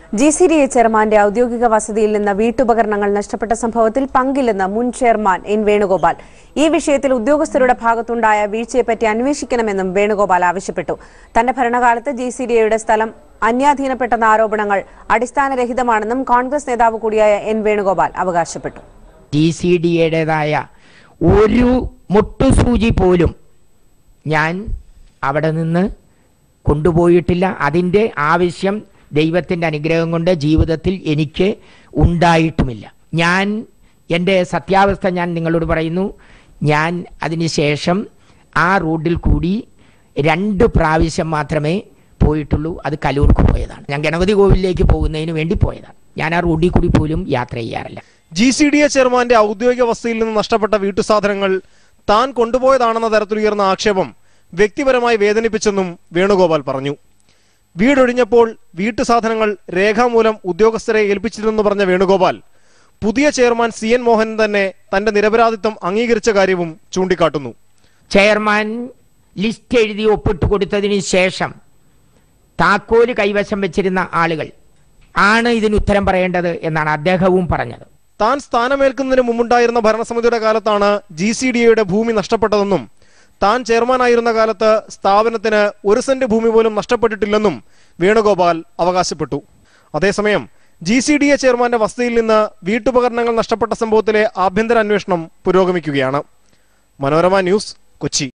G C D A ചെയർമാന്റെ ഔദ്യോഗിക വസതിയിൽ നിന്ന് വീട്ടുപകരണങ്ങൾ നഷ്ടപ്പെട്ട സംഭവത്തിൽ പങ്കില്ലെന്ന് മുൻ ചെയർമാൻ എൻ വേണുഗോപാൽ ഈ വിഷയത്തിൽ ഉദ്യോഗസ്ഥരുടെ ഭാഗത്തുണ്ടായ വീഴ്ചയെപ്പറ്റി അന്വേഷിക്കണമെന്നും വേണുഗോപാൽ ആവശ്യപ്പെട്ടു തന്റെ ഭരണകാലത്ത് ജി സി ഡി എയുടെ സ്ഥലം അന്യാധീനപ്പെട്ടെന്ന ആരോപണങ്ങൾ അടിസ്ഥാനരഹിതമാണെന്നും കോൺഗ്രസ് നേതാവ് കൂടിയായ എൻ വേണുഗോപാൽ അവകാശപ്പെട്ടു ജി സി ഡി എയുടേതായ ഒരു മുട്ടുസൂചി പോലും ഞാൻ അവിടെ നിന്ന് കൊണ്ടുപോയിട്ടില്ല അതിൻ്റെ ആവശ്യം ദൈവത്തിൻ്റെ അനുഗ്രഹം കൊണ്ട് ജീവിതത്തിൽ എനിക്ക് ഉണ്ടായിട്ടുമില്ല ഞാൻ എൻ്റെ സത്യാവസ്ഥ ഞാൻ നിങ്ങളോട് പറയുന്നു ഞാൻ അതിനുശേഷം ആ റോഡിൽ കൂടി രണ്ട് പ്രാവശ്യം മാത്രമേ പോയിട്ടുള്ളൂ അത് കലൂർക്ക് പോയതാണ് ഞാൻ ഗണപതി കോവിലിലേക്ക് പോകുന്നതിന് വേണ്ടി പോയതാണ് ഞാൻ ആ റോഡിൽ കൂടി പോലും യാത്ര ചെയ്യാറില്ല ജി സി ഡി എ ചെയർമാന്റെ ഔദ്യോഗിക വസതിയിൽ നിന്ന് നഷ്ടപ്പെട്ട വീട്ടുസാധനങ്ങൾ താൻ കൊണ്ടുപോയതാണെന്ന തരത്തിലുയർന്ന ആക്ഷേപം വ്യക്തിപരമായി വേദനിപ്പിച്ചെന്നും വേണുഗോപാൽ പറഞ്ഞു വീടൊഴിഞ്ഞപ്പോൾ വീട്ടുസാധനങ്ങൾ രേഖാമൂലം ഉദ്യോഗസ്ഥരെ ഏൽപ്പിച്ചിരുന്നെന്ന് പറഞ്ഞ വേണുഗോപാൽ പുതിയ ചെയർമാൻ സി എൻ മോഹൻ തന്നെ തന്റെ നിരപരാധിത്വം അംഗീകരിച്ച കാര്യവും ചൂണ്ടിക്കാട്ടുന്നു ചെയർമാൻ ലിസ്റ്റ് എഴുതി ഒപ്പിട്ട് കൊടുത്തതിന് ശേഷം താക്കോല് കൈവശം വെച്ചിരുന്ന ആളുകൾ ആണ് ഇതിന് ഉത്തരം പറയേണ്ടത് എന്നാണ് അദ്ദേഹവും പറഞ്ഞത് താൻ സ്ഥാനമേൽക്കുന്നതിന് മുമ്പുണ്ടായിരുന്ന ഭരണസമിതിയുടെ കാലത്താണ് ജി സി ഡി എയുടെ ഭൂമി നഷ്ടപ്പെട്ടതെന്നും താൻ ചെയർമാനായിരുന്ന കാലത്ത് സ്ഥാപനത്തിന് ഒരു സെന്റ് ഭൂമി പോലും നഷ്ടപ്പെട്ടിട്ടില്ലെന്നും വേണുഗോപാൽ അവകാശപ്പെട്ടു അതേസമയം ജി സി ഡി എ ചെയർമാന്റെ വസതിയിൽ നിന്ന് വീട്ടുപകരണങ്ങൾ നഷ്ടപ്പെട്ട സംഭവത്തിലെ ആഭ്യന്തര അന്വേഷണം പുരോഗമിക്കുകയാണ് മനോരമ ന്യൂസ് കൊച്ചി